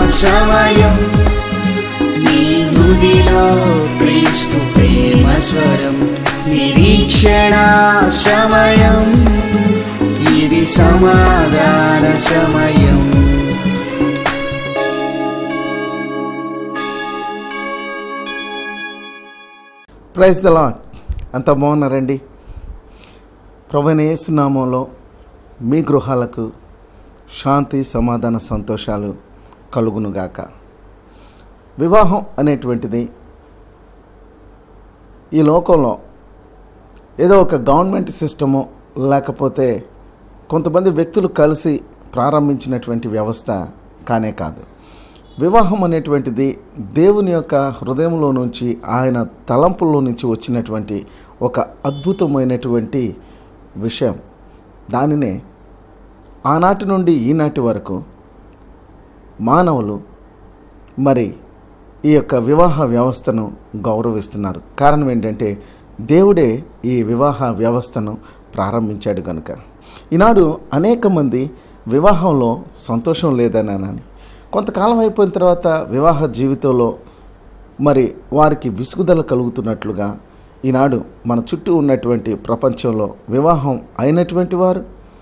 సమయం నీ హృదిలో క్రీస్తు ప్రేమ స్వరం నిరీక్షణ సమయం ఇది సమాధాన సమయం ప్రైజ్ ద లాడ్ అంత బాగున్నారండి ప్రభునేసునామంలో మీ గృహాలకు శాంతి సమాధాన సంతోషాలు కలుగునుగాక వివాహం అనేటువంటిది ఈ లోకంలో ఏదో ఒక గవర్నమెంట్ సిస్టము లేకపోతే కొంతమంది వ్యక్తులు కలిసి ప్రారంభించినటువంటి వ్యవస్థ కానే కాదు వివాహం అనేటువంటిది దేవుని యొక్క హృదయంలో నుంచి ఆయన తలంపుల్లో నుంచి వచ్చినటువంటి ఒక అద్భుతమైనటువంటి విషయం దానినే ఆనాటి నుండి ఈనాటి వరకు మానవులు మరి ఈ యొక్క వివాహ వ్యవస్థను గౌరవిస్తున్నారు కారణం ఏంటంటే దేవుడే ఈ వివాహ వ్యవస్థను ప్రారంభించాడు కనుక ఈనాడు అనేక మంది వివాహంలో సంతోషం లేదనని కొంతకాలం అయిపోయిన తర్వాత వివాహ జీవితంలో మరి వారికి విసుగుదల కలుగుతున్నట్లుగా ఈనాడు మన చుట్టూ ఉన్నటువంటి ప్రపంచంలో వివాహం అయినటువంటి వారు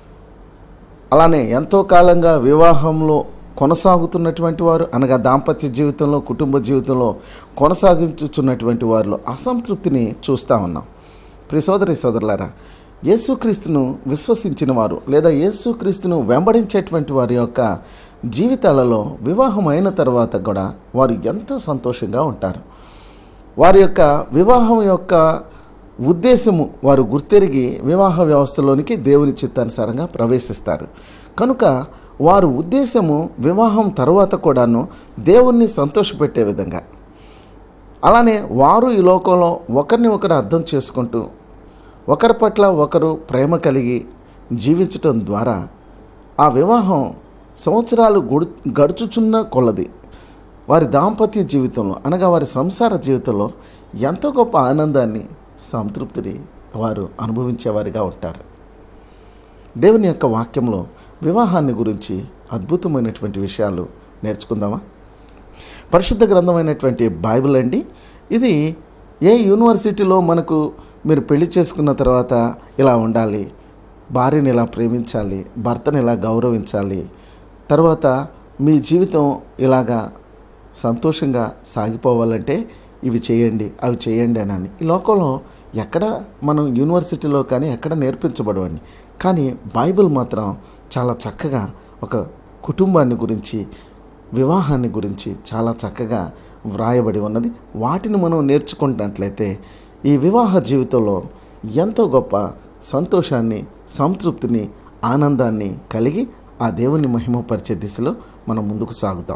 అలానే ఎంతో కాలంగా వివాహంలో కొనసాగుతున్నటువంటి వారు అనగా దాంపత్య జీవితంలో కుటుంబ జీవితంలో కొనసాగించుచున్నటువంటి వారిలో అసంతృప్తిని చూస్తూ ఉన్నాం ప్రియ సోదరి సోదరులారా యేసుక్రీస్తును విశ్వసించిన వారు లేదా యేసుక్రీస్తును వెంబడించేటువంటి వారి యొక్క జీవితాలలో వివాహం అయిన తర్వాత కూడా వారు ఎంతో సంతోషంగా ఉంటారు వారి యొక్క వివాహం యొక్క ఉద్దేశము వారు గుర్తెరిగి వివాహ వ్యవస్థలోనికి దేవుని చిత్తానుసారంగా ప్రవేశిస్తారు కనుక వారు ఉద్దేశము వివాహం తర్వాత కూడాను దేవుణ్ణి సంతోషపెట్టే విధంగా అలానే వారు ఈ లోకంలో ఒకరిని ఒకరు అర్థం చేసుకుంటూ ఒకరి పట్ల ఒకరు ప్రేమ కలిగి జీవించటం ద్వారా ఆ వివాహం సంవత్సరాలు గుడు గడుచుచున్న కొలది వారి దాంపత్య జీవితంలో అనగా వారి సంసార జీవితంలో ఎంతో గొప్ప ఆనందాన్ని సంతృప్తిని వారు అనుభవించేవారిగా ఉంటారు దేవుని యొక్క వాక్యంలో వివాహాన్ని గురించి అద్భుతమైనటువంటి విషయాలు నేర్చుకుందామా పరిశుద్ధ గ్రంథమైనటువంటి బైబిల్ అండి ఇది ఏ యూనివర్సిటీలో మనకు మీరు పెళ్లి చేసుకున్న తర్వాత ఇలా ఉండాలి భార్యని ఇలా ప్రేమించాలి భర్తని ఇలా గౌరవించాలి తర్వాత మీ జీవితం ఇలాగా సంతోషంగా సాగిపోవాలంటే ఇవి చేయండి అవి చేయండి అని ఈ లోకంలో ఎక్కడ మనం యూనివర్సిటీలో కానీ ఎక్కడ నేర్పించబడవండి కానీ బైబిల్ మాత్రం చాలా చక్కగా ఒక కుటుంబాన్ని గురించి వివాహాన్ని గురించి చాలా చక్కగా వ్రాయబడి ఉన్నది వాటిని మనం నేర్చుకున్నట్లయితే ఈ వివాహ జీవితంలో ఎంతో గొప్ప సంతోషాన్ని సంతృప్తిని ఆనందాన్ని కలిగి ఆ దేవుని మహిమపరిచే దిశలో మనం ముందుకు సాగుతాం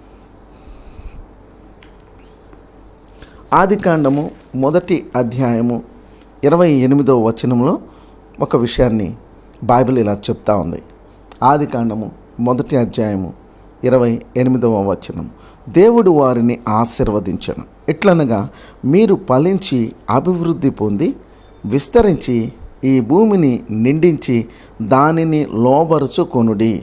ఆదికాండము మొదటి అధ్యాయము ఇరవై ఎనిమిదవ వచనంలో ఒక విషయాన్ని బైబిల్ ఇలా చెప్తా ఉంది ఆదికాండము మొదటి అధ్యాయము ఇరవై ఎనిమిదవ వచనం దేవుడు వారిని ఆశీర్వదించను ఎట్లనగా మీరు ఫలించి అభివృద్ధి పొంది విస్తరించి ఈ భూమిని నిండించి దానిని లోబరుచుకొనుడి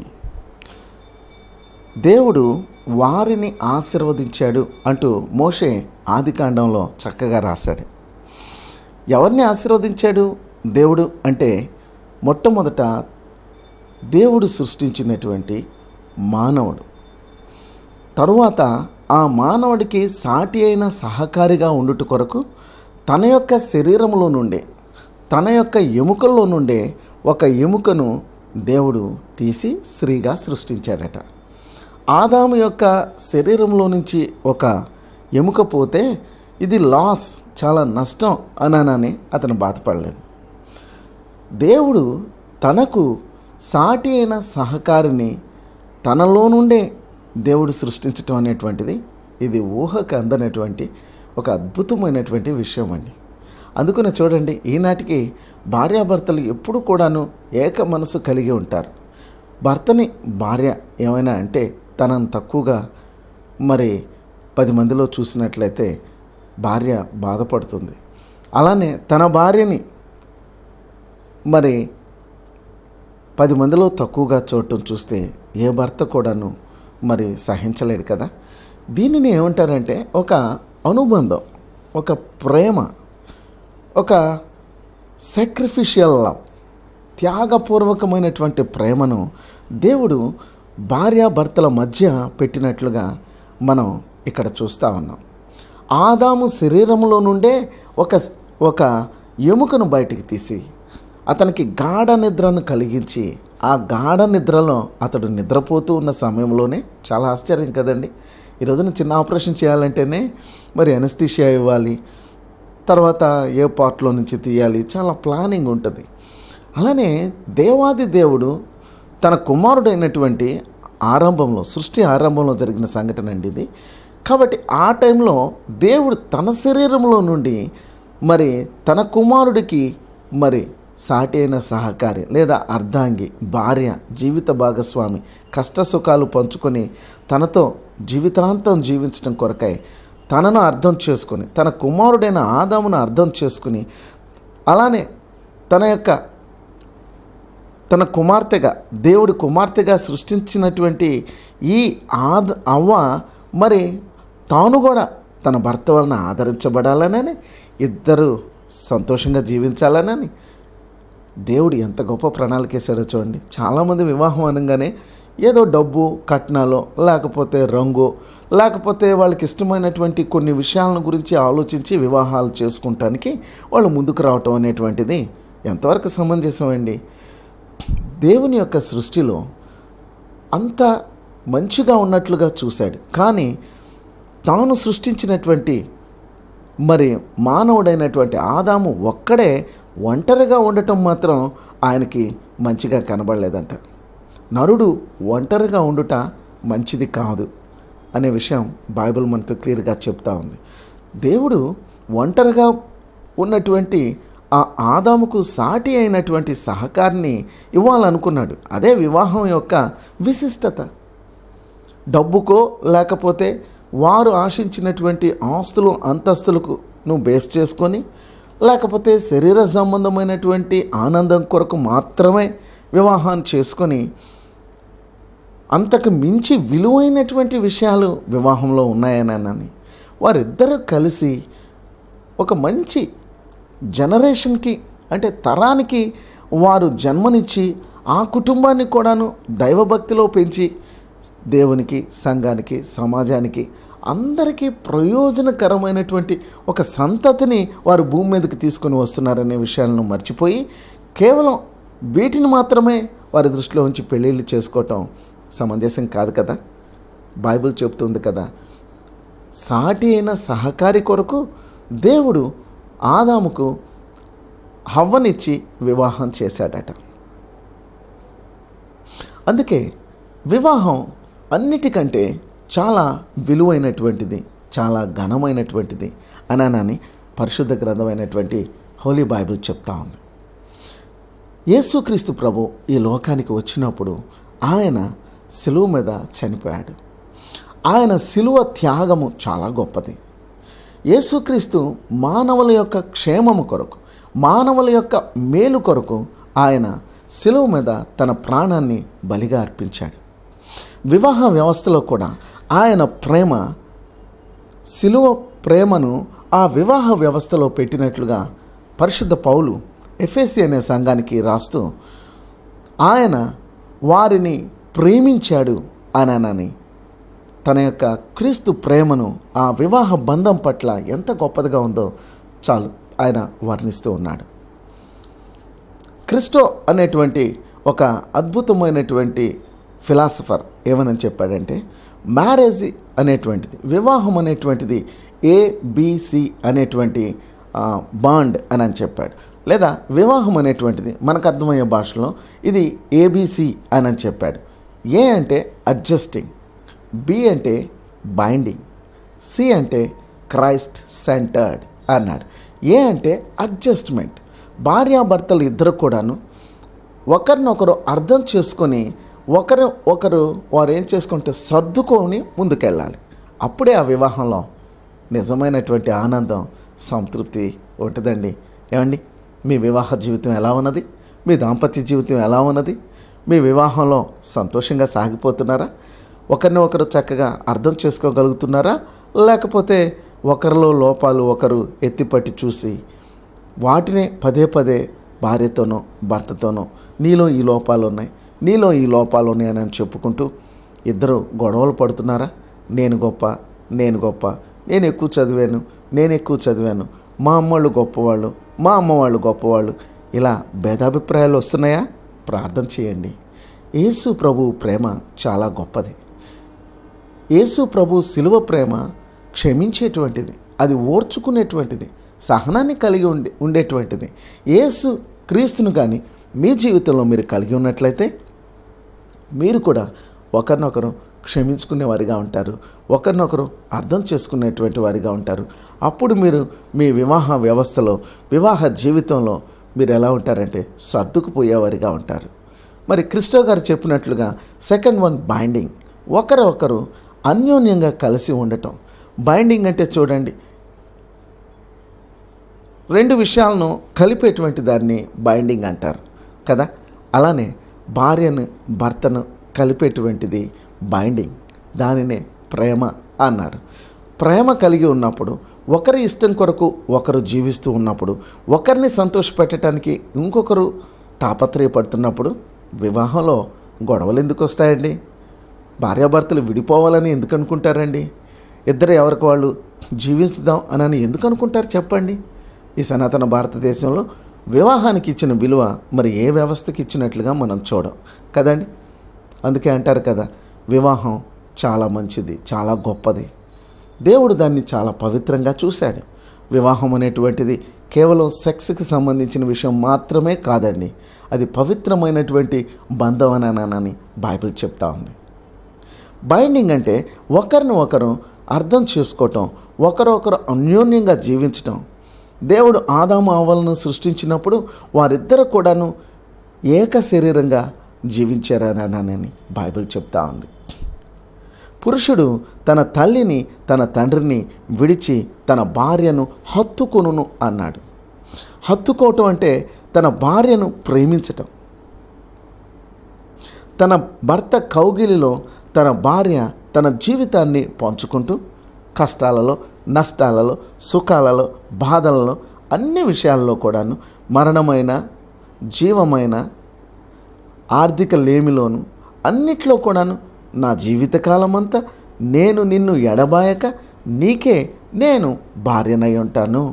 దేవుడు వారిని ఆశీర్వదించాడు అంటూ మోషే ఆదికాండంలో చక్కగా రాశాడు ఎవరిని ఆశీర్వదించాడు దేవుడు అంటే మొట్టమొదట దేవుడు సృష్టించినటువంటి మానవుడు తరువాత ఆ మానవుడికి సాటి అయిన సహకారిగా ఉండుట కొరకు తన యొక్క శరీరంలో నుండే తన యొక్క ఎముకల్లో నుండే ఒక ఎముకను దేవుడు తీసి స్త్రీగా సృష్టించాడట ఆదాము యొక్క శరీరంలో నుంచి ఒక ఎముక పోతే ఇది లాస్ చాలా నష్టం అనని అతను బాధపడలేదు దేవుడు తనకు సాటి అయిన సహకారిని తనలో నుండే దేవుడు సృష్టించటం అనేటువంటిది ఇది ఊహకు అందనటువంటి ఒక అద్భుతమైనటువంటి విషయం అండి అందుకనే చూడండి ఈనాటికి భార్యాభర్తలు ఎప్పుడు కూడాను ఏక మనసు కలిగి ఉంటారు భర్తని భార్య ఏమైనా అంటే తనను తక్కువగా మరి పది మందిలో చూసినట్లయితే భార్య బాధపడుతుంది అలానే తన భార్యని మరి పది మందిలో తక్కువగా చూడటం చూస్తే ఏ భర్త కూడాను మరి సహించలేడు కదా దీనిని ఏమంటారంటే ఒక అనుబంధం ఒక ప్రేమ ఒక సాక్రిఫిషియల్ లవ్ త్యాగపూర్వకమైనటువంటి ప్రేమను దేవుడు భార్యాభర్తల మధ్య పెట్టినట్లుగా మనం ఇక్కడ చూస్తూ ఉన్నాం ఆదాము శరీరంలో నుండే ఒక ఒక ఎముకను బయటికి తీసి అతనికి గాఢ నిద్రను కలిగించి ఆ గాఢ నిద్రలో అతడు నిద్రపోతూ ఉన్న సమయంలోనే చాలా ఆశ్చర్యం కదండి ఈ రోజున చిన్న ఆపరేషన్ చేయాలంటేనే మరి అనస్థిషియా ఇవ్వాలి తర్వాత ఏ పార్ట్లో నుంచి తీయాలి చాలా ప్లానింగ్ ఉంటుంది అలానే దేవాది దేవుడు తన కుమారుడైనటువంటి ఆరంభంలో సృష్టి ఆరంభంలో జరిగిన సంఘటన అండి ఇది కాబట్టి ఆ టైంలో దేవుడు తన శరీరంలో నుండి మరి తన కుమారుడికి మరి సాటి అయిన సహకారి లేదా అర్ధాంగి భార్య జీవిత భాగస్వామి కష్ట సుఖాలు పంచుకొని తనతో జీవితాంతం జీవించడం కొరకై తనను అర్థం చేసుకొని తన కుమారుడైన ఆదామును అర్థం చేసుకుని అలానే తన యొక్క తన కుమార్తెగా దేవుడి కుమార్తెగా సృష్టించినటువంటి ఈ ఆద అవ్వ మరి తాను కూడా తన భర్త వలన ఆదరించబడాలనని ఇద్దరు సంతోషంగా జీవించాలనని దేవుడు ఎంత గొప్ప ప్రణాళిక వేసాడో చూడండి చాలామంది వివాహం అనగానే ఏదో డబ్బు కట్నాలో లేకపోతే రంగు లేకపోతే వాళ్ళకి ఇష్టమైనటువంటి కొన్ని విషయాలను గురించి ఆలోచించి వివాహాలు చేసుకుంటానికి వాళ్ళు ముందుకు రావటం అనేటువంటిది ఎంతవరకు సమంజసమండి దేవుని యొక్క సృష్టిలో అంత మంచిగా ఉన్నట్లుగా చూశాడు కానీ తాను సృష్టించినటువంటి మరి మానవుడైనటువంటి ఆదాము ఒక్కడే ఒంటరిగా ఉండటం మాత్రం ఆయనకి మంచిగా కనబడలేదంట నరుడు ఒంటరిగా ఉండుట మంచిది కాదు అనే విషయం బైబిల్ మనకు క్లియర్గా చెప్తా ఉంది దేవుడు ఒంటరిగా ఉన్నటువంటి ఆ ఆదాముకు సాటి అయినటువంటి సహకారిని ఇవ్వాలనుకున్నాడు అదే వివాహం యొక్క విశిష్టత డబ్బుకో లేకపోతే వారు ఆశించినటువంటి ఆస్తులు అంతస్తులకు నువ్వు బేస్ చేసుకొని లేకపోతే శరీర సంబంధమైనటువంటి ఆనందం కొరకు మాత్రమే వివాహాన్ని చేసుకొని అంతకు మించి విలువైనటువంటి విషయాలు వివాహంలో ఉన్నాయనని వారిద్దరూ కలిసి ఒక మంచి జనరేషన్కి అంటే తరానికి వారు జన్మనిచ్చి ఆ కుటుంబాన్ని కూడాను దైవభక్తిలో పెంచి దేవునికి సంఘానికి సమాజానికి అందరికీ ప్రయోజనకరమైనటువంటి ఒక సంతతిని వారు భూమి మీదకి తీసుకొని వస్తున్నారనే విషయాలను మర్చిపోయి కేవలం వీటిని మాత్రమే వారి దృష్టిలో ఉంచి పెళ్ళిళ్ళు చేసుకోవటం సమంజసం కాదు కదా బైబిల్ చెప్తుంది కదా సాటి అయిన సహకారి కొరకు దేవుడు ఆదాముకు హవ్వనిచ్చి వివాహం చేశాడట అందుకే వివాహం అన్నిటికంటే చాలా విలువైనటువంటిది చాలా ఘనమైనటువంటిది అనని పరిశుద్ధ గ్రంథమైనటువంటి హోలీ బైబిల్ చెప్తా ఉంది యేసుక్రీస్తు ప్రభు ఈ లోకానికి వచ్చినప్పుడు ఆయన సిలువ మీద చనిపోయాడు ఆయన సిలువ త్యాగము చాలా గొప్పది యేసుక్రీస్తు మానవుల యొక్క క్షేమము కొరకు మానవుల యొక్క మేలు కొరకు ఆయన సిలువ మీద తన ప్రాణాన్ని బలిగా అర్పించాడు వివాహ వ్యవస్థలో కూడా ఆయన ప్రేమ సిలువ ప్రేమను ఆ వివాహ వ్యవస్థలో పెట్టినట్లుగా పరిశుద్ధ పౌలు ఎఫ్ఎసి అనే సంఘానికి రాస్తూ ఆయన వారిని ప్రేమించాడు అనని తన యొక్క క్రీస్తు ప్రేమను ఆ వివాహ బంధం పట్ల ఎంత గొప్పదిగా ఉందో చాలు ఆయన వర్ణిస్తూ ఉన్నాడు క్రిస్టో అనేటువంటి ఒక అద్భుతమైనటువంటి ఫిలాసఫర్ ఏమని చెప్పాడంటే మ్యారేజ్ అనేటువంటిది వివాహం అనేటువంటిది ఏబిసి అనేటువంటి ఆ, బాండ్ అని అని చెప్పాడు లేదా వివాహం అనేటువంటిది మనకు అర్థమయ్యే భాషలో ఇది ఏబిసి అని అని చెప్పాడు ఏ అంటే అడ్జస్టింగ్ బి అంటే బైండింగ్ సి అంటే క్రైస్ట్ సెంటర్డ్ అన్నాడు ఏ అంటే అడ్జస్ట్మెంట్ భార్యాభర్తలు ఇద్దరు కూడాను ఒకరినొకరు అర్థం చేసుకొని ఒకరు ఒకరు వారు ఏం చేసుకుంటే సర్దుకొని ముందుకెళ్ళాలి అప్పుడే ఆ వివాహంలో నిజమైనటువంటి ఆనందం సంతృప్తి ఉంటుందండి ఏమండి మీ వివాహ జీవితం ఎలా ఉన్నది మీ దాంపత్య జీవితం ఎలా ఉన్నది మీ వివాహంలో సంతోషంగా సాగిపోతున్నారా ఒకరిని ఒకరు చక్కగా అర్థం చేసుకోగలుగుతున్నారా లేకపోతే ఒకరిలో లోపాలు ఒకరు ఎత్తిపట్టి చూసి వాటినే పదే పదే భార్యతోనో భర్తతోనో నీలో ఈ లోపాలు ఉన్నాయి నీలో ఈ లోపాలు ఉన్నాయని అని చెప్పుకుంటూ ఇద్దరు గొడవలు పడుతున్నారా నేను గొప్ప నేను గొప్ప నేను ఎక్కువ చదివాను నేను ఎక్కువ చదివాను మా అమ్మవాళ్ళు గొప్పవాళ్ళు మా అమ్మ వాళ్ళు గొప్పవాళ్ళు ఇలా భేదాభిప్రాయాలు వస్తున్నాయా ప్రార్థన చేయండి యేసు ప్రభు ప్రేమ చాలా గొప్పది యేసు ప్రభు శిలువ ప్రేమ క్షమించేటువంటిది అది ఓర్చుకునేటువంటిది సహనాన్ని కలిగి ఉండే ఉండేటువంటిది యేసు క్రీస్తును కానీ మీ జీవితంలో మీరు కలిగి ఉన్నట్లయితే మీరు కూడా ఒకరినొకరు క్షమించుకునే వారిగా ఉంటారు ఒకరినొకరు అర్థం చేసుకునేటువంటి వారిగా ఉంటారు అప్పుడు మీరు మీ వివాహ వ్యవస్థలో వివాహ జీవితంలో మీరు ఎలా ఉంటారంటే సర్దుకుపోయేవారిగా ఉంటారు మరి క్రిస్టో గారు చెప్పినట్లుగా సెకండ్ వన్ బైండింగ్ ఒకరు ఒకరు అన్యోన్యంగా కలిసి ఉండటం బైండింగ్ అంటే చూడండి రెండు విషయాలను కలిపేటువంటి దాన్ని బైండింగ్ అంటారు కదా అలానే భార్యను భర్తను కలిపేటువంటిది బైండింగ్ దానినే ప్రేమ అన్నారు ప్రేమ కలిగి ఉన్నప్పుడు ఒకరి ఇష్టం కొరకు ఒకరు జీవిస్తూ ఉన్నప్పుడు ఒకరిని సంతోషపెట్టడానికి ఇంకొకరు తాపత్రయపడుతున్నప్పుడు వివాహంలో గొడవలు ఎందుకు వస్తాయండి భార్యాభర్తలు విడిపోవాలని ఎందుకు అనుకుంటారండి ఇద్దరు ఎవరికి వాళ్ళు జీవించుదాం అని ఎందుకు అనుకుంటారు చెప్పండి ఈ సనాతన భారతదేశంలో వివాహానికి ఇచ్చిన విలువ మరి ఏ వ్యవస్థకి ఇచ్చినట్లుగా మనం చూడం కదండి అందుకే అంటారు కదా వివాహం చాలా మంచిది చాలా గొప్పది దేవుడు దాన్ని చాలా పవిత్రంగా చూశాడు వివాహం అనేటువంటిది కేవలం సెక్స్కి సంబంధించిన విషయం మాత్రమే కాదండి అది పవిత్రమైనటువంటి బంధం అని బైబిల్ చెప్తా ఉంది బైండింగ్ అంటే ఒకరిని ఒకరు అర్థం చేసుకోవటం ఒకరొకరు అన్యోన్యంగా జీవించటం దేవుడు ఆదాము ఆవలను సృష్టించినప్పుడు వారిద్దరు కూడాను ఏక శరీరంగా జీవించారని బైబిల్ చెప్తా ఉంది పురుషుడు తన తల్లిని తన తండ్రిని విడిచి తన భార్యను హత్తుకొనును అన్నాడు హత్తుకోవటం అంటే తన భార్యను ప్రేమించటం తన భర్త కౌగిలిలో తన భార్య తన జీవితాన్ని పంచుకుంటూ కష్టాలలో నష్టాలలో సుఖాలలో బాధలలో అన్ని విషయాల్లో కూడాను మరణమైన జీవమైన ఆర్థిక లేమిలోను అన్నిట్లో కూడాను నా జీవితకాలం అంతా నేను నిన్ను ఎడబాయక నీకే నేను భార్యనై ఉంటాను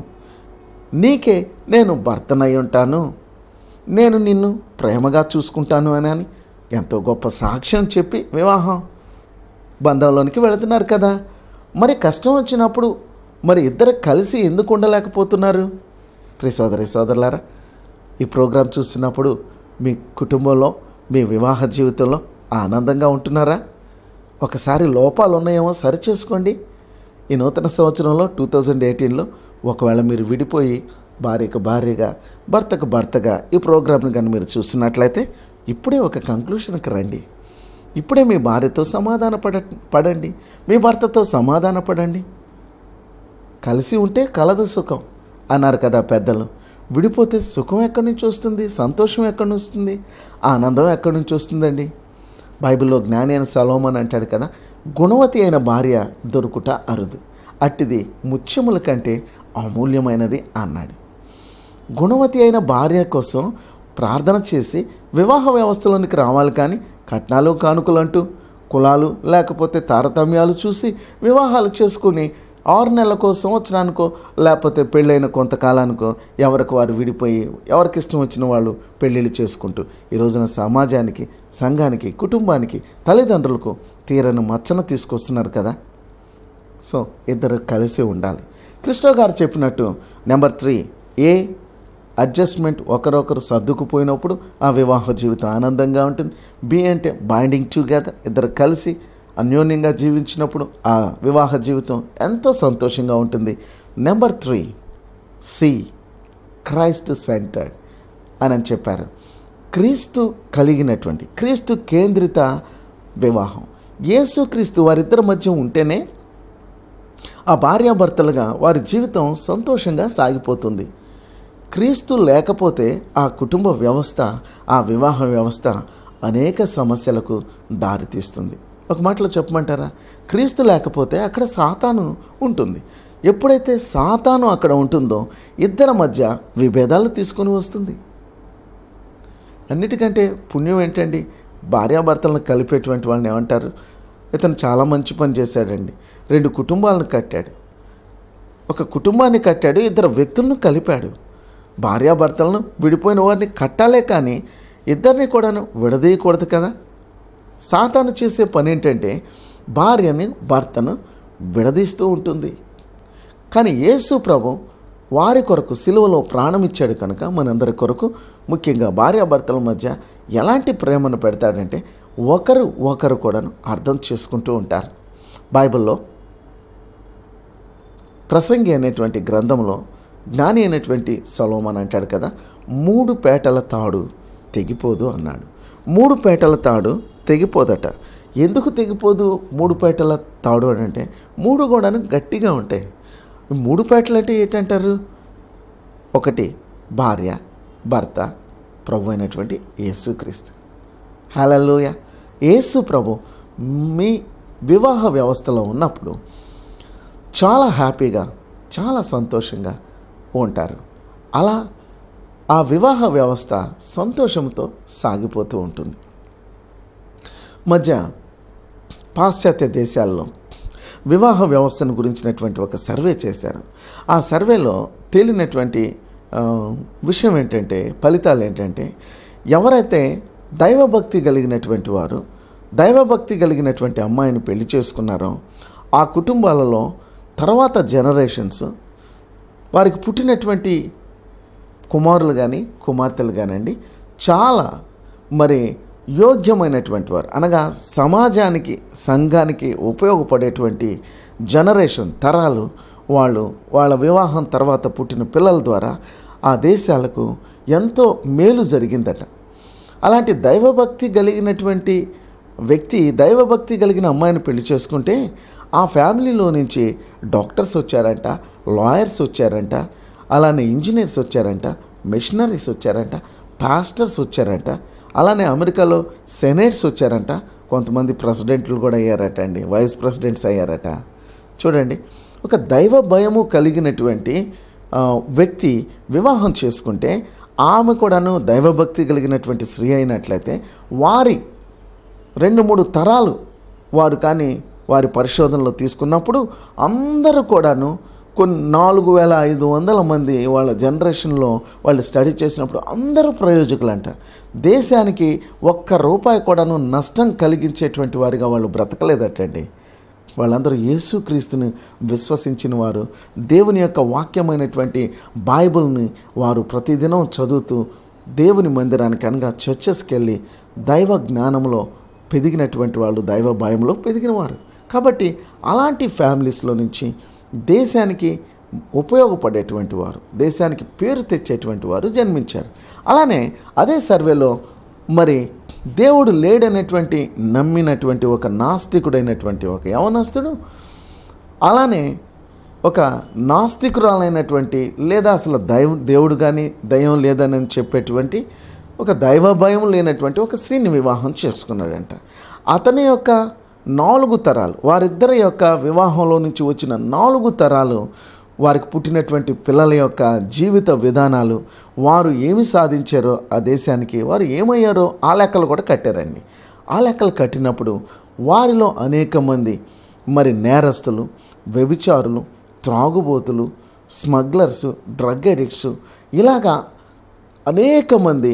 నీకే నేను భర్తనై ఉంటాను నేను నిన్ను ప్రేమగా చూసుకుంటాను అని అని ఎంతో గొప్ప సాక్ష్యం చెప్పి వివాహం బంధంలోనికి వెళుతున్నారు కదా మరి కష్టం వచ్చినప్పుడు మరి ఇద్దరు కలిసి ఎందుకు ఉండలేకపోతున్నారు ప్రియ సోదరి సోదరులారా ఈ ప్రోగ్రాం చూస్తున్నప్పుడు మీ కుటుంబంలో మీ వివాహ జీవితంలో ఆనందంగా ఉంటున్నారా ఒకసారి లోపాలు ఉన్నాయేమో సరిచేసుకోండి ఈ నూతన సంవత్సరంలో టూ థౌజండ్ ఎయిటీన్లో ఒకవేళ మీరు విడిపోయి భార్యకు భార్యగా భర్తకు భర్తగా ఈ ప్రోగ్రామ్ని కానీ మీరు చూస్తున్నట్లయితే ఇప్పుడే ఒక కంక్లూషన్కి రండి ఇప్పుడే మీ భార్యతో సమాధాన పడ పడండి మీ భర్తతో సమాధాన పడండి కలిసి ఉంటే కలదు సుఖం అన్నారు కదా పెద్దలు విడిపోతే సుఖం ఎక్కడి నుంచి వస్తుంది సంతోషం ఎక్కడి నుంచి వస్తుంది ఆనందం ఎక్కడి నుంచి వస్తుందండి బైబిల్లో జ్ఞాని అయిన సలోమన్ అంటాడు కదా గుణవతి అయిన భార్య దొరుకుట అరుదు అట్టిది ముత్యముల కంటే అమూల్యమైనది అన్నాడు గుణవతి అయిన భార్య కోసం ప్రార్థన చేసి వివాహ వ్యవస్థలోనికి రావాలి కానీ కట్నాలు కానుకలు అంటూ కులాలు లేకపోతే తారతమ్యాలు చూసి వివాహాలు చేసుకుని ఆరు నెలలకో సంవత్సరానికో లేకపోతే పెళ్ళైన కొంతకాలానికో ఎవరికి వారు విడిపోయి ఎవరికి ఇష్టం వచ్చిన వాళ్ళు పెళ్ళిళ్ళు చేసుకుంటూ ఈ రోజున సమాజానికి సంఘానికి కుటుంబానికి తల్లిదండ్రులకు తీరని మచ్చన తీసుకొస్తున్నారు కదా సో ఇద్దరు కలిసి ఉండాలి క్రిస్టో గారు చెప్పినట్టు నెంబర్ త్రీ ఏ అడ్జస్ట్మెంట్ ఒకరొకరు సర్దుకుపోయినప్పుడు ఆ వివాహ జీవితం ఆనందంగా ఉంటుంది బి అంటే బైండింగ్ టుగెదర్ ఇద్దరు కలిసి అన్యోన్యంగా జీవించినప్పుడు ఆ వివాహ జీవితం ఎంతో సంతోషంగా ఉంటుంది number three C Christ centred అని అని చెప్పారు క్రీస్తు కలిగినటువంటి క్రీస్తు కేంద్రిత వివాహం యేసు క్రీస్తు వారిద్దరి మధ్య ఉంటేనే ఆ భార్యాభర్తలుగా వారి జీవితం సంతోషంగా సాగిపోతుంది క్రీస్తు లేకపోతే ఆ కుటుంబ వ్యవస్థ ఆ వివాహ వ్యవస్థ అనేక సమస్యలకు దారితీస్తుంది ఒక మాటలో చెప్పమంటారా క్రీస్తు లేకపోతే అక్కడ సాతాను ఉంటుంది ఎప్పుడైతే సాతాను అక్కడ ఉంటుందో ఇద్దరి మధ్య విభేదాలు తీసుకొని వస్తుంది అన్నిటికంటే పుణ్యం ఏంటండి భార్యాభర్తలను కలిపేటువంటి వాళ్ళని ఏమంటారు ఇతను చాలా మంచి పని చేశాడండి రెండు కుటుంబాలను కట్టాడు ఒక కుటుంబాన్ని కట్టాడు ఇద్దరు వ్యక్తులను కలిపాడు భార్యాభర్తలను విడిపోయిన వారిని కట్టాలే కానీ ఇద్దరిని కూడాను విడదీయకూడదు కదా సాతాను చేసే పని ఏంటంటే భార్యని భర్తను విడదీస్తూ ఉంటుంది కానీ యేసు ప్రభు వారి కొరకు సిలువలో ప్రాణం ఇచ్చాడు కనుక మనందరి కొరకు ముఖ్యంగా భార్యాభర్తల మధ్య ఎలాంటి ప్రేమను పెడతాడంటే ఒకరు ఒకరు కూడాను అర్థం చేసుకుంటూ ఉంటారు బైబిల్లో ప్రసంగి అనేటువంటి గ్రంథంలో జ్ఞాని అయినటువంటి సలోమన్ అంటాడు కదా మూడు పేటల తాడు తెగిపోదు అన్నాడు మూడు పేటల తాడు తెగిపోదట ఎందుకు తెగిపోదు మూడు పేటల తాడు అని అంటే మూడు కూడాను గట్టిగా ఉంటాయి ఈ మూడు పేటలు అంటే ఏంటంటారు ఒకటి భార్య భర్త ప్రభు అయినటువంటి యేసుక్రీస్తు హలలోయ యేసు ప్రభు మీ వివాహ వ్యవస్థలో ఉన్నప్పుడు చాలా హ్యాపీగా చాలా సంతోషంగా ఉంటారు అలా ఆ వివాహ వ్యవస్థ సంతోషంతో సాగిపోతూ ఉంటుంది మధ్య పాశ్చాత్య దేశాల్లో వివాహ వ్యవస్థను గురించినటువంటి ఒక సర్వే చేశారు ఆ సర్వేలో తేలినటువంటి ఆ, విషయం ఏంటంటే ఫలితాలు ఏంటంటే ఎవరైతే దైవభక్తి కలిగినటువంటి వారు దైవభక్తి కలిగినటువంటి అమ్మాయిని పెళ్లి చేసుకున్నారో ఆ కుటుంబాలలో తర్వాత జనరేషన్స్ వారికి పుట్టినటువంటి కుమారులు కానీ కుమార్తెలు కానివ్వండి చాలా మరి యోగ్యమైనటువంటి వారు అనగా సమాజానికి సంఘానికి ఉపయోగపడేటువంటి జనరేషన్ తరాలు వాళ్ళు వాళ్ళ వివాహం తర్వాత పుట్టిన పిల్లల ద్వారా ఆ దేశాలకు ఎంతో మేలు జరిగిందట అలాంటి దైవభక్తి కలిగినటువంటి వ్యక్తి దైవభక్తి కలిగిన అమ్మాయిని పెళ్లి చేసుకుంటే ఆ ఫ్యామిలీలో నుంచి డాక్టర్స్ వచ్చారంట లాయర్స్ వచ్చారంట అలానే ఇంజనీర్స్ వచ్చారంట మిషనరీస్ వచ్చారంట పాస్టర్స్ వచ్చారంట అలానే అమెరికాలో సెనేట్స్ వచ్చారంట కొంతమంది ప్రెసిడెంట్లు కూడా అయ్యారట అండి వైస్ ప్రెసిడెంట్స్ అయ్యారట చూడండి ఒక దైవ భయము కలిగినటువంటి ఆ, వ్యక్తి వివాహం చేసుకుంటే ఆమె కూడాను దైవభక్తి కలిగినటువంటి స్త్రీ అయినట్లయితే వారి రెండు మూడు తరాలు వారు కానీ వారి పరిశోధనలో తీసుకున్నప్పుడు అందరూ కూడాను కొన్ని నాలుగు వేల ఐదు వందల మంది వాళ్ళ జనరేషన్లో వాళ్ళు స్టడీ చేసినప్పుడు అందరూ ప్రయోజకులంట దేశానికి ఒక్క రూపాయి కూడాను నష్టం కలిగించేటువంటి వారిగా వాళ్ళు బ్రతకలేదటండి వాళ్ళందరూ యేసుక్రీస్తుని విశ్వసించిన వారు దేవుని యొక్క వాక్యమైనటువంటి బైబిల్ని వారు ప్రతిదినం చదువుతూ దేవుని మందిరానికి అనగా చర్చెస్కి వెళ్ళి దైవ జ్ఞానంలో పెరిగినటువంటి వాళ్ళు దైవ భయంలో పెరిగినవారు కాబట్టి అలాంటి ఫ్యామిలీస్లో నుంచి దేశానికి ఉపయోగపడేటువంటి వారు దేశానికి పేరు తెచ్చేటువంటి వారు జన్మించారు అలానే అదే సర్వేలో మరి దేవుడు లేడనేటువంటి నమ్మినటువంటి ఒక నాస్తికుడైనటువంటి ఒక యవనస్తుడు అలానే ఒక నాస్తికురాలైనటువంటి లేదా అసలు దైవ దేవుడు కానీ దైవం లేదని చెప్పేటువంటి ఒక దైవ భయం లేనటువంటి ఒక స్త్రీని వివాహం చేసుకున్నాడంట అతని యొక్క నాలుగు తరాలు వారిద్దరి యొక్క వివాహంలో నుంచి వచ్చిన నాలుగు తరాలు వారికి పుట్టినటువంటి పిల్లల యొక్క జీవిత విధానాలు వారు ఏమి సాధించారో ఆ దేశానికి వారు ఏమయ్యారో ఆ లెక్కలు కూడా కట్టారండి ఆ లెక్కలు కట్టినప్పుడు వారిలో అనేక మంది మరి నేరస్తులు వ్యభిచారులు త్రాగుబోతులు స్మగ్లర్స్ డ్రగ్ అడిక్ట్స్ ఇలాగా అనేక మంది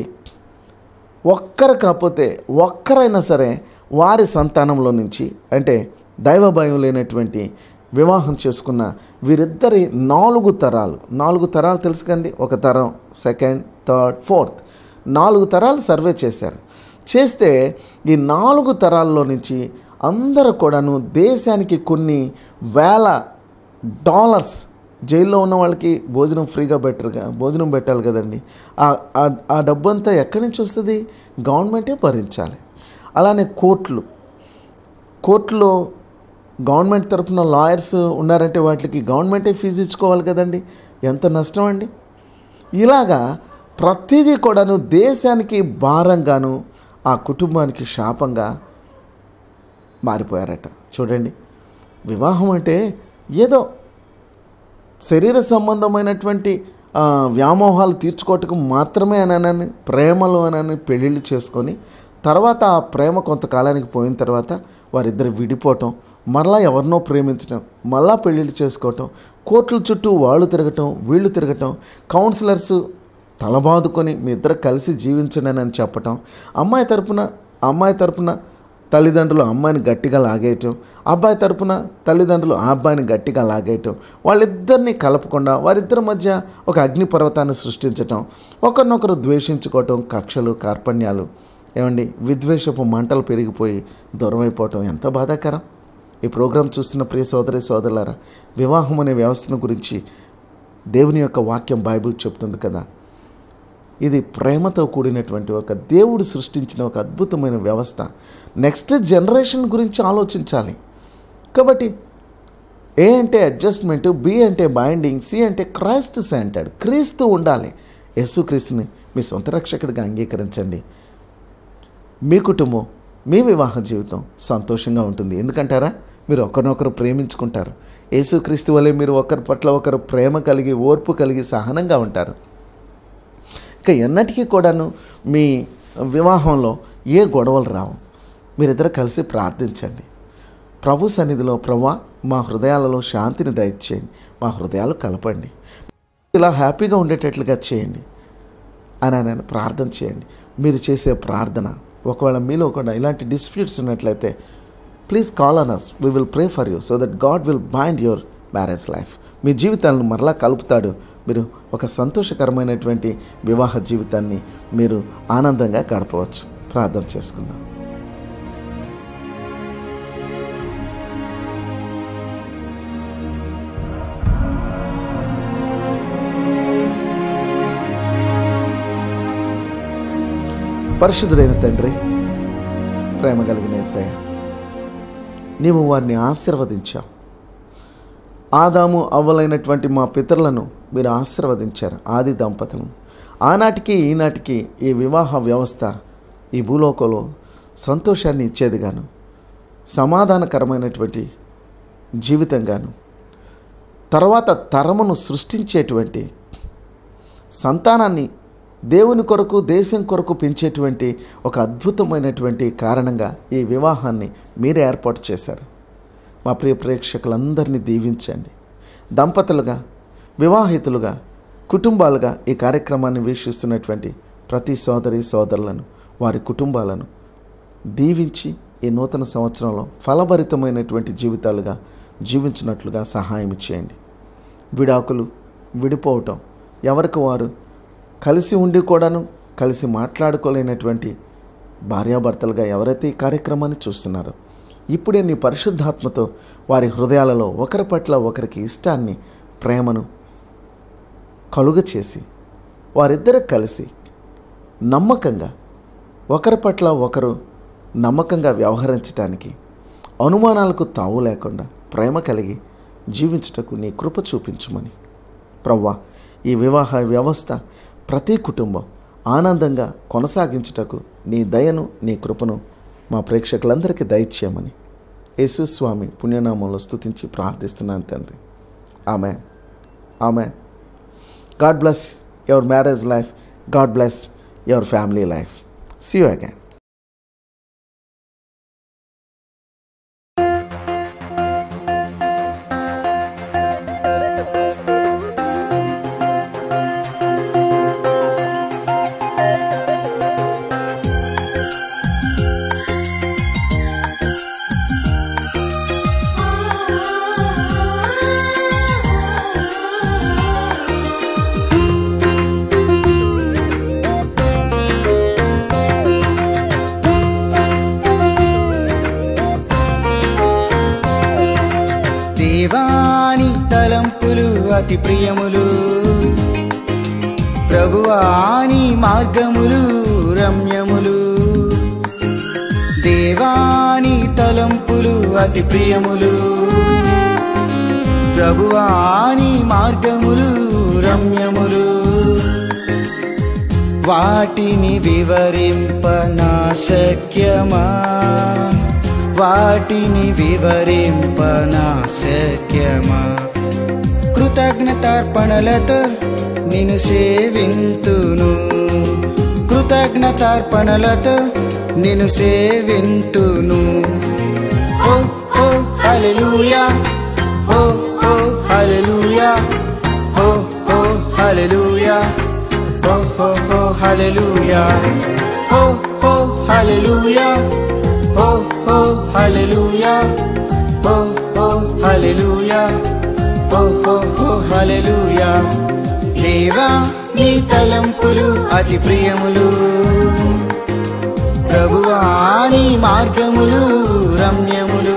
ఒక్కరు కాకపోతే ఒక్కరైనా సరే వారి సంతానంలో నుంచి అంటే దైవ భయం లేనటువంటి వివాహం చేసుకున్న వీరిద్దరి నాలుగు తరాలు నాలుగు తరాలు తెలుసు కండి ఒక తరం సెకండ్ థర్డ్ ఫోర్త్ నాలుగు తరాలు సర్వే చేశారు చేస్తే ఈ నాలుగు తరాల్లో నుంచి అందరూ కూడాను దేశానికి కొన్ని వేల డాలర్స్ జైల్లో ఉన్న వాళ్ళకి భోజనం ఫ్రీగా బెటర్గా భోజనం పెట్టాలి కదండి ఆ- ఆ- ఆ డబ్బంతా ఎక్కడి నుంచి వస్తుంది గవర్నమెంటే భరించాలి అలానే కోర్టులు కోర్టులో గవర్నమెంట్ తరపున లాయర్స్ ఉన్నారంటే వాటికి గవర్నమెంటే ఫీజు ఇచ్చుకోవాలి కదండి ఎంత నష్టం అండి ఇలాగా ప్రతిదీ కూడాను దేశానికి భారంగాను ఆ కుటుంబానికి శాపంగా మారిపోయారట చూడండి వివాహం అంటే ఏదో శరీర సంబంధమైనటువంటి ఆ, వ్యామోహాలు తీర్చుకోవటకు మాత్రమే అనని ప్రేమలు అనని పెళ్ళిళ్ళు చేసుకొని తర్వాత ఆ ప్రేమ కొంతకాలానికి పోయిన తర్వాత వారిద్దరు విడిపోవటం మరలా ఎవరినో ప్రేమించటం మళ్ళా పెళ్ళిళ్ళు చేసుకోవటం కోర్టుల చుట్టూ వాళ్ళు తిరగటం వీళ్ళు తిరగటం కౌన్సిలర్స్ తలబాదుకొని మీ ఇద్దరు కలిసి జీవించండి అని చెప్పటం అమ్మాయి తరపున అమ్మాయి తరపున తల్లిదండ్రులు అమ్మాయిని గట్టిగా లాగేయటం అబ్బాయి తరపున తల్లిదండ్రులు ఆ అబ్బాయిని గట్టిగా లాగేయటం వాళ్ళిద్దరిని కలపకుండా వారిద్దరి మధ్య ఒక అగ్నిపర్వతాన్ని సృష్టించటం ఒకరినొకరు ద్వేషించుకోవటం కక్షలు కార్పణ్యాలు ఏమండి విద్వేషపు మంటలు పెరిగిపోయి దూరం అయిపోవటం ఎంత బాధాకరం ఈ ప్రోగ్రాం చూస్తున్న ప్రియ సోదరి సోదరులారా వివాహం అనే వ్యవస్థను గురించి దేవుని యొక్క వాక్యం బైబిల్ చెప్తుంది కదా ఇది ప్రేమతో కూడినటువంటి ఒక దేవుడు సృష్టించిన ఒక అద్భుతమైన వ్యవస్థ నెక్స్ట్ జనరేషన్ గురించి ఆలోచించాలి కాబట్టి ఏ అంటే అడ్జస్ట్మెంట్ బి అంటే బైండింగ్ సి అంటే క్రైస్ట్ సెంటర్డ్ క్రీస్తు ఉండాలి యేసుక్రీస్తుని మీ సొంత రక్షకుడిగా అంగీకరించండి మీ కుటుంబం మీ వివాహ జీవితం సంతోషంగా ఉంటుంది ఎందుకంటారా మీరు ఒకరినొకరు ప్రేమించుకుంటారు యేసుక్రీస్తు వలె మీరు ఒకరి పట్ల ఒకరు ప్రేమ కలిగి ఓర్పు కలిగి సహనంగా ఉంటారు ఇక ఎన్నటికీ కూడాను మీ వివాహంలో ఏ గొడవలు రావు మీరిద్దరు కలిసి ప్రార్థించండి ప్రభు సన్నిధిలో ప్రభా మా హృదయాలలో శాంతిని దయచేయండి మా హృదయాలు కలపండి ఇలా హ్యాపీగా ఉండేటట్లుగా చేయండి అని ఆయన ప్రార్థన చేయండి మీరు చేసే ప్రార్థన ఒకవేళ మీలో కూడా ఇలాంటి డిస్ప్యూట్స్ ఉన్నట్లయితే please call on us we will pray for you so that God will bind your marriage life మీ జీవితాలను మరలా కలుపుతాడు మీరు ఒక సంతోషకరమైనటువంటి వివాహ జీవితాన్ని మీరు ఆనందంగా గడపవచ్చు ప్రార్థన చేసుకుందాం పరిశుద్ధుడైన తండ్రి ప్రేమ కలిగిన యేసయ్య నీవు వారిని ఆశీర్వదించావు ఆదాము అవ్వలైనటువంటి మా పితరులను మీరు ఆశీర్వదించారు ఆది దంపతులను ఆనాటికి ఈనాటికి ఈ వివాహ వ్యవస్థ ఈ భూలోకంలో సంతోషాన్ని ఇచ్చేదిగాను సమాధానకరమైనటువంటి జీవితంగాను తర్వాత తరమును సృష్టించేటువంటి సంతానాన్ని దేవుని కొరకు దేశం కొరకు పెంచేటువంటి ఒక అద్భుతమైనటువంటి కారణంగా ఈ వివాహాన్ని మీరే ఏర్పాటు చేశారు మా ప్రియ ప్రేక్షకులందరినీ దీవించండి దంపతులుగా వివాహితులుగా కుటుంబాలుగా ఈ కార్యక్రమాన్ని వీక్షిస్తున్నటువంటి ప్రతి సోదరి సోదరులను వారి కుటుంబాలను దీవించి ఈ నూతన సంవత్సరంలో ఫలభరితమైనటువంటి జీవితాలుగా జీవించినట్లుగా సహాయం చేయండి విడాకులు విడిపోవటం ఎవరికి వారు కలిసి ఉండి కూడాను కలిసి మాట్లాడుకోలేనటువంటి భార్యాభర్తలుగా ఎవరైతే ఈ కార్యక్రమాన్ని చూస్తున్నారో ఇప్పుడే నీ పరిశుద్ధాత్మతో వారి హృదయాలలో ఒకరి పట్ల ఒకరికి ఇష్టాన్ని ప్రేమను కలుగ చేసి వారిద్దరు కలిసి నమ్మకంగా ఒకరి పట్ల ఒకరు నమ్మకంగా వ్యవహరించటానికి అనుమానాలకు తావు లేకుండా ప్రేమ కలిగి జీవించుటకు నీ కృప చూపించుమని ప్రవ్వా ఈ వివాహ వ్యవస్థ ప్రతి కుటుంబం ఆనందంగా కొనసాగించుటకు నీ దయను నీ కృపను మా ప్రేక్షకులందరికీ దయచేయమని యేసుస్వామి పుణ్యనామంలో స్తుతించి ప్రార్థిస్తున్నాను తండ్రి ఆమె ఆమె God bless your marriage life God bless your family life see you again దేవాని తలంపులు అతి ప్రియములు ప్రభువాని మార్గములు రమ్యములు దేవాని తలంపులు అతి ప్రియములు ప్రభువాని మార్గములు రమ్యములు వాటిని వివరింప నా శక్యమా వాటిని వివరింపనా శక్యమా కృతజ్ఞతార్పణలతో నిన్ను సేవింతును కృతజ్ఞతార్పణలతో నిన్ను సేవింతును ఓ ఓ హల్లెలూయా ఓ ఓ హల్లెలూయా ఓ ఓ హల్లెలూయా ఓ ఓ ఓ హల్లెలూయా ఓ ఓ హల్లెలూయా ఓ ఓ హల్లెలూయా ఓ ఓ హల్లెలూయా ఓ ఓ ఓ హల్లెలూయా దేవా నీ తలంపులు అతి ప్రియములు ప్రభువా నీ మార్గములు రమ్యములు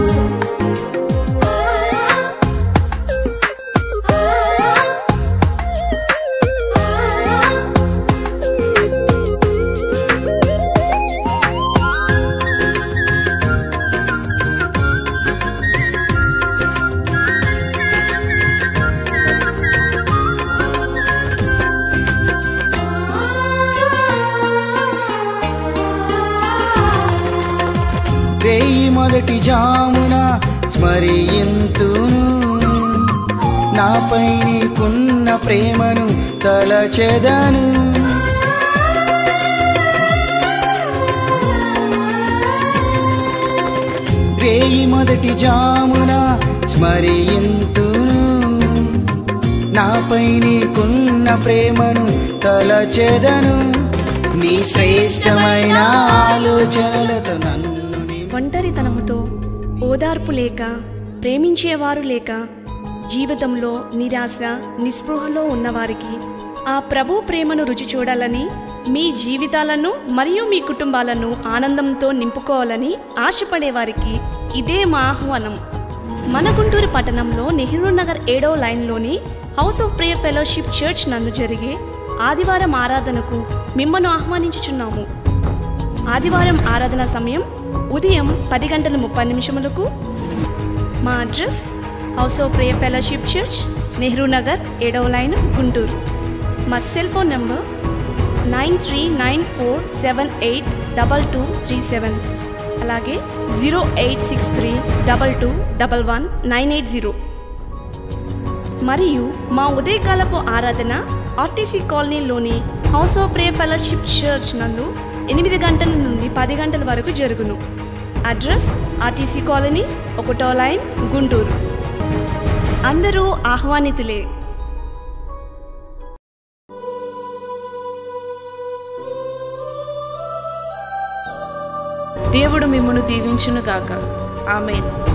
రేయి మొదటి జామున స్మరియంతును నాపై నీకున్న ప్రేమను తలచెదను రేయి మొదటి జామున స్మరియంతును నాపై నీకున్న ప్రేమను తలచెదను నీ శ్రేష్టమైన ఆలోచనలతో నన్ను నింపు. ఒంటరితనముతో ఓదార్పు లేక ప్రేమించేవారు లేక జీవితంలో నిరాశ నిస్పృహలో ఉన్నవారికి ఆ ప్రభు ప్రేమను రుచి చూడాలని మీ జీవితాలను మరియు మీ కుటుంబాలను ఆనందంతో నింపుకోవాలని ఆశపడేవారికి ఇదే మా ఆహ్వానం మన గుంటూరు పట్టణంలో నెహ్రూ నగర్ ఏడో లైన్లోని house of prayer fellowship church నందు జరిగే ఆదివారం ఆరాధనకు మిమ్మల్ని ఆహ్వానించుచున్నాము ఆదివారం ఆరాధన సమయం ఉదయం పది గంటల ముప్పై నిమిషములకు మా address house of prayer fellowship church Nehru Nagar ఏడవ లైన్ గుంటూరు మా cell phone number nine three nine four seven eight double two three seven అలాగే zero eight six three double two double one nine eight zero మరియు మా ఉదయకాలపు ఆరాధన RTC కాలనీలోని house of pray fellowship church నందు ఎనిమిది గంటల నుండి పది గంటల వరకు జరుగును అడ్రస్ ఆర్టీసీ కాలనీ ఒకటో లైన్ గుంటూరు అందరూ ఆహ్వానితులే దేవుడు మిమ్మను దీవించును గాక ఆమెన్